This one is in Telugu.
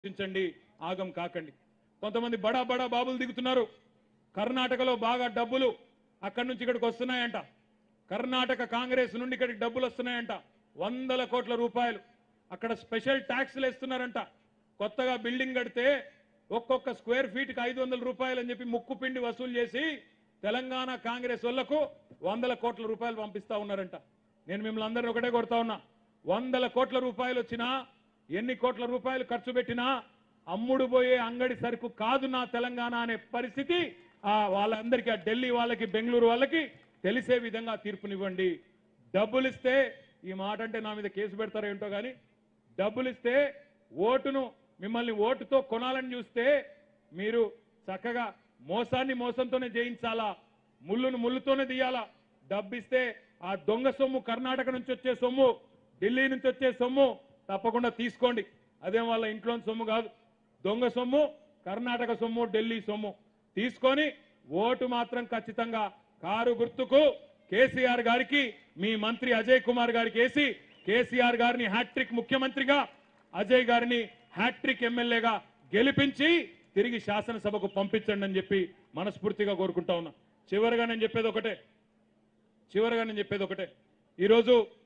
ఆలోచించండి ఆగం కాకండి కొంతమంది బడా బడా బాబులు దిగుతున్నారు కర్ణాటకలో బాగా డబ్బులు అక్కడి నుంచి ఇక్కడికి వస్తున్నాయంట కర్ణాటక కాంగ్రెస్ నుండి ఇక్కడికి డబ్బులు వస్తున్నాయంట వందల కోట్ల రూపాయలు అక్కడ స్పెషల్ ట్యాక్స్లు వేస్తున్నారంట కొత్తగా బిల్డింగ్ కడితే ఒక్కొక్క స్క్వేర్ ఫీట్కి ఐదు వందల రూపాయలు అని చెప్పి ముక్కు పిండి వసూలు చేసి తెలంగాణ కాంగ్రెస్ వాళ్లకు వందల కోట్ల రూపాయలు పంపిస్తా ఉన్నారంట నేను మిమ్మల్ని అందరిని ఒకటే కొడతా ఉన్నా వందల కోట్ల రూపాయలు వచ్చినా ఎన్ని కోట్ల రూపాయలు ఖర్చు పెట్టినా అమ్ముడు పోయే అంగడి సరుకు కాదు నా తెలంగాణ అనే పరిస్థితి ఆ వాళ్ళందరికీ ఆ ఢిల్లీ వాళ్ళకి బెంగళూరు వాళ్ళకి తెలిసే విధంగా తీర్పునివ్వండి డబ్బులు ఇస్తే ఈ మాట అంటే నా మీద కేసు పెడతారో ఏంటో కానీ డబ్బులు ఇస్తే ఓటును మిమ్మల్ని ఓటుతో కొనాలని చూస్తే మీరు చక్కగా మోసాన్ని మోసంతోనే జయించాలా ముళ్ళును ముళ్ళుతోనే తీయాలా డబ్బిస్తే ఆ దొంగ సొమ్ము కర్ణాటక నుంచి వచ్చే సొమ్ము ఢిల్లీ నుంచి వచ్చే సొమ్ము తప్పకుండా తీసుకోండి అదేం వాళ్ళ ఇంట్లోని సొమ్ము కాదు దొంగ సొమ్ము కర్ణాటక సొమ్ము ఢిల్లీ సొమ్ము తీసుకొని ఓటు మాత్రం ఖచ్చితంగా కారు గుర్తుకు కేసీఆర్ గారికి మీ మంత్రి అజయ్ కుమార్ గారికి వేసి కేసీఆర్ గారిని హ్యాట్రిక్ ముఖ్యమంత్రిగా అజయ్ గారిని హ్యాట్రిక్ ఎమ్మెల్యేగా గెలిపించి తిరిగి శాసనసభకు పంపించండి అని చెప్పి మనస్ఫూర్తిగా కోరుకుంటా ఉన్నా చివరిగా నేను చెప్పేది ఒకటే చివరిగా నేను చెప్పేది ఒకటే ఈరోజు